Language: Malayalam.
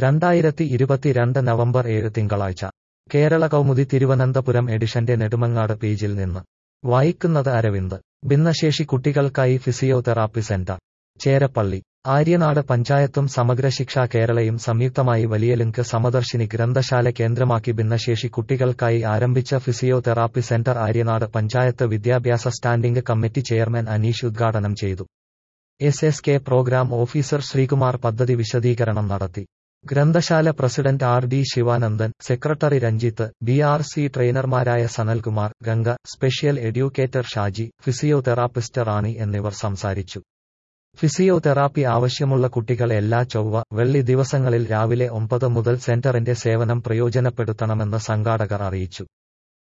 രണ്ടായിരത്തി ഇരുപത്തിരണ്ട് നവംബർ ഏഴ് തിങ്കളാഴ്ച കേരള കൗമുദി തിരുവനന്തപുരം എഡിഷന്റെ നെടുമങ്ങാട് പേജിൽ നിന്ന് വായിക്കുന്നത് അരവിന്ദ് ഭിന്നശേഷി കുട്ടികൾക്കായി ഫിസിയോതെറാപ്പി സെന്റർ ചേരപ്പള്ളി ആര്യനാട് പഞ്ചായത്തും സമഗ്ര ശിക്ഷ കേരളയും സംയുക്തമായി വലിയലിങ്ക് സമദർശിനി ഗ്രന്ഥശാല കേന്ദ്രമാക്കി ഭിന്നശേഷി കുട്ടികൾക്കായി ആരംഭിച്ച ഫിസിയോതെറാപ്പി സെന്റർ ആര്യനാട് പഞ്ചായത്ത് വിദ്യാഭ്യാസ സ്റ്റാൻഡിംഗ് കമ്മിറ്റി ചെയർമാൻ അനീഷ് ഉദ്ഘാടനം ചെയ്തു S S K programme officer Sreekumar പദ്ധതി വിശദീകരണം നടത്തി ഗ്രന്ഥശാല president R D Sivanandan secretary Ranjith B R C ട്രെയിനർമാരായ Sanalkumar Ganga special educator Shaji physiotherapist Rani എന്നിവർ സംസാരിച്ചു ഫിസിയോതെറാപ്പി ആവശ്യമുള്ള കുട്ടികൾ എല്ലാ ചൊവ്വ വെള്ളി ദിവസങ്ങളിൽ രാവിലെ ഒമ്പത് മുതൽ സെന്ററിന്റെ സേവനം പ്രയോജനപ്പെടുത്തണമെന്ന് സംഘാടകർ അറിയിച്ചു